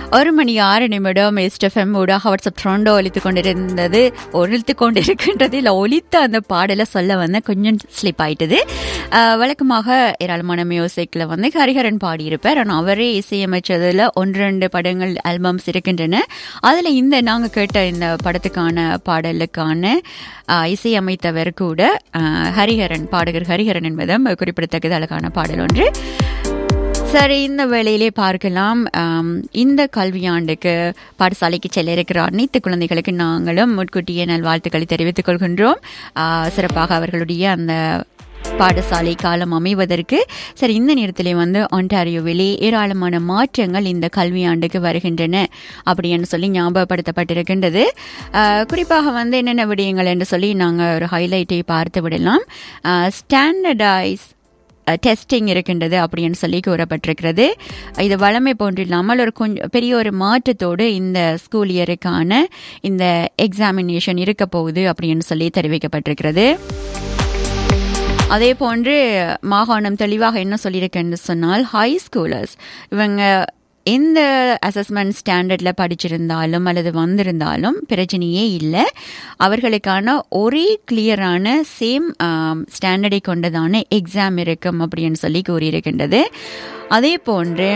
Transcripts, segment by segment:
ஒரு மணி ஆறு நிமிடம் எஸ்டெஃப்எம் ஊடாக வாட்ஸ்அப் ட்ரோண்டோ ஒலித்து கொண்டிருந்தது ஒழித்து கொண்டிருக்கின்றது இல்லை ஒலித்த அந்த பாடலை சொல்ல வந்து கொஞ்சம் ஸ்லிப் ஆயிட்டது அஹ், வழக்கமாக ஏராளமான மியூசிக்கில் வந்து ஹரிஹரன் பாடியிருப்பார் ஆனால் அவரே இசையமைச்சதில் ஒன்று ரெண்டு படங்கள் ஆல்பம்ஸ் இருக்கின்றன அதில் இந்த நாங்கள் கேட்ட இந்த படத்துக்கான பாடலுக்கான அஹ், இசையமைத்தவர் கூட அஹ், ஹரிஹரன் பாடகர் ஹரிஹரன் என்பதும் குறிப்பிடத்தக்கது அழகான பாடல் ஒன்று சரி இந்த வேளையிலே பார்க்கலாம் ஆம், இந்த கல்வியாண்டுக்கு பாடசாலைக்கு செல்ல இருக்கிற அனைத்து குழந்தைகளுக்கு நாங்களும் முன்கூட்டியே நல்வாழ்த்துக்களை தெரிவித்துக் கொள்கின்றோம் ஆ, சிறப்பாக அவர்களுடைய அந்த பாடசாலை காலம் அமைவதற்கு சரி இந்த நேரத்திலே வந்து ஒன்டாரியோவிலே ஏராளமான மாற்றங்கள் இந்த கல்வியாண்டுக்கு வருகின்றன அப்படின்னு சொல்லி ஞாபகப்படுத்தப்பட்டிருக்கின்றது ஆ, குறிப்பாக வந்து என்னென்ன விடயங்கள் என்று சொல்லி நாங்கள் ஒரு ஹைலைட்டை பார்த்து விடலாம் ஸ்டாண்டர்டைஸ் டெஸ்டிங் இருக்கின்றது அப்படின்னு சொல்லி கூறப்பட்டிருக்கிறது இது வளமை போன்றில்லாமல் ஒரு கொஞ்சம் பெரிய ஒரு மாற்றத்தோடு இந்த ஸ்கூல் இயருக்கான இந்த எக்ஸாமினேஷன் இருக்க போகுது அப்படின்னு சொல்லி தெரிவிக்கப்பட்டிருக்கிறது அதே போன்று மாகாணம் தெளிவாக என்ன சொல்லியிருக்கேன்னு சொன்னால் ஹை ஸ்கூலர்ஸ் இவங்க எந்த அசஸ்மெண்ட் ஸ்டாண்டர்டில் படிச்சிருந்தாலும் அல்லது வந்திருந்தாலும் பிரச்சனையே இல்லை அவர்களுக்கான ஒரே கிளியரான சேம் ஸ்டாண்டர்டை கொண்டதான எக்ஸாம் இருக்கும் அப்படின்னு சொல்லி கூறியிருக்கின்றது அதே போன்று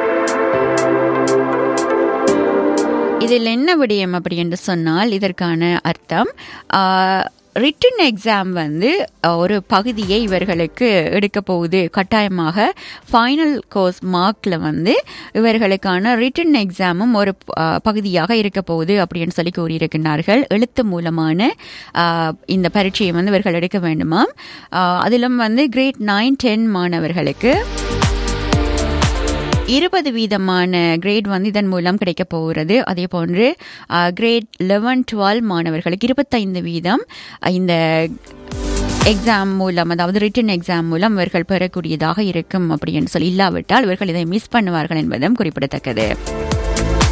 இதில் என்ன விடயம் அப்படி என்று சொன்னால் இதற்கான அர்த்தம் ரிட்டன் எக்ஸாம் வந்து அஹ், ஒரு பகுதியை இவர்களுக்கு எடுக்க போகுது கட்டாயமாக ஃபைனல் கோர்ஸ் மார்க்கில் வந்து இவர்களுக்கான ரிட்டன் எக்ஸாமும் ஒரு அஹ், பகுதியாக இருக்க போகுது அப்படின்னு சொல்லி கூறியிருக்கின்றார்கள் எழுத்து மூலமான அஹ், இந்த பரீட்சையை வந்து இவர்கள் எடுக்க வேண்டுமாம் அஹ், அதிலும் வந்து கிரேட் நைன் டென் மாணவர்களுக்கு இருபது வீதமான கிரேட் வந்து இதன் மூலம் கிடைக்க போகிறது அதே போன்று கிரேட் லெவன் டுவெல் மாணவர்களுக்கு இருபத்தைந்து வீதம் அஹ், இந்த எக்ஸாம் மூலம் அதாவது ரிட்டன் எக்ஸாம் மூலம் இவர்கள் பெறக்கூடியதாக இருக்கும் அப்படின்னு சொல்லி இல்லாவிட்டால் இவர்கள் இதை மிஸ் பண்ணுவார்கள் என்பதும் குறிப்பிடத்தக்கது